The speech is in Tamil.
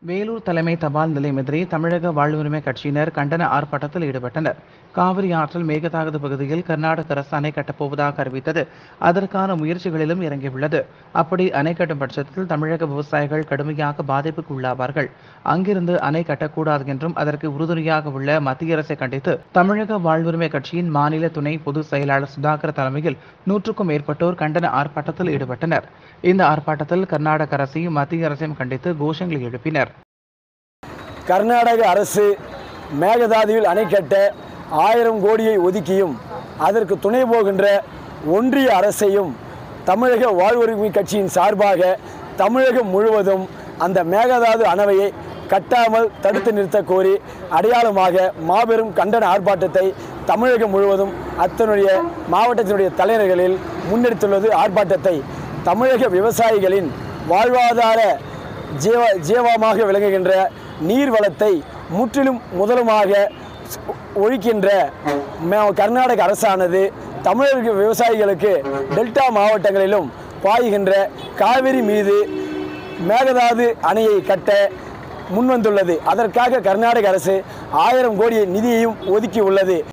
வேலூர் தலைமை தபால் நிலையம் எதிரே தமிழக வாழ்வுரிமை கட்சியினர் கண்டன ஆர்ப்பாட்டத்தில் ஈடுபட்டனர் காவிரி ஆற்றில் மேகதாது பகுதியில் கர்நாடக அரசு அணை கட்டப்போவதாக அறிவித்தது அதற்கான முயற்சிகளிலும் இறங்கியுள்ளது அப்படி அணை கட்டும் பட்சத்தில் தமிழக விவசாயிகள் கடுமையாக பாதிப்புக்கு உள்ளாவார்கள் அங்கிருந்து அணை கட்டக்கூடாது என்றும் அதற்கு உறுதுணையாக உள்ள மத்திய அரசை கண்டித்து தமிழக வாழ்வுரிமை கட்சியின் மாநில துணை பொதுச் செயலாளர் சுதாகர் தலைமையில் நூற்றுக்கும் மேற்பட்டோர் கண்டன ஆர்ப்பாட்டத்தில் ஈடுபட்டனர் இந்த ஆர்ப்பாட்டத்தில் கர்நாடக அரசையும் மத்திய அரசையும் கண்டித்து கோஷங்களை எழுப்பினர் கர்நாடக அரசு மேகதாதுவில் அணை கட்ட ஆயிரம் கோடியை ஒதுக்கியும் அதற்கு துணை போகின்ற ஒன்றிய அரசையும் தமிழக வாழ்வுரிமை கட்சியின் சார்பாக தமிழகம் முழுவதும் அந்த மேகதாது அணவையை கட்டாமல் தடுத்து நிறுத்த கோரி அடையாளமாக மாபெரும் கண்டன ஆர்ப்பாட்டத்தை தமிழகம் முழுவதும் அத்தனுடைய மாவட்டத்தினுடைய தலைநர்களில் முன்னெடுத்துள்ளது ஆர்ப்பாட்டத்தை தமிழக விவசாயிகளின் வாழ்வாதார ஜீவ ஜீவமாக விளங்குகின்ற நீர் வளத்தை முற்றிலும் முதலுமாக ஒழிக்கின்ற மே- கர்நாடக அரசானது தமிழக விவசாயிகளுக்கு டெல்டா மாவட்டங்களிலும் பாய்கின்ற காவிரி மீது மேகதாது அணையை கட்ட முன்வந்துள்ளது அதற்காக கர்நாடக அரசு ஆயிரம் கோடி நிதியையும் ஒதுக்கி உள்ளது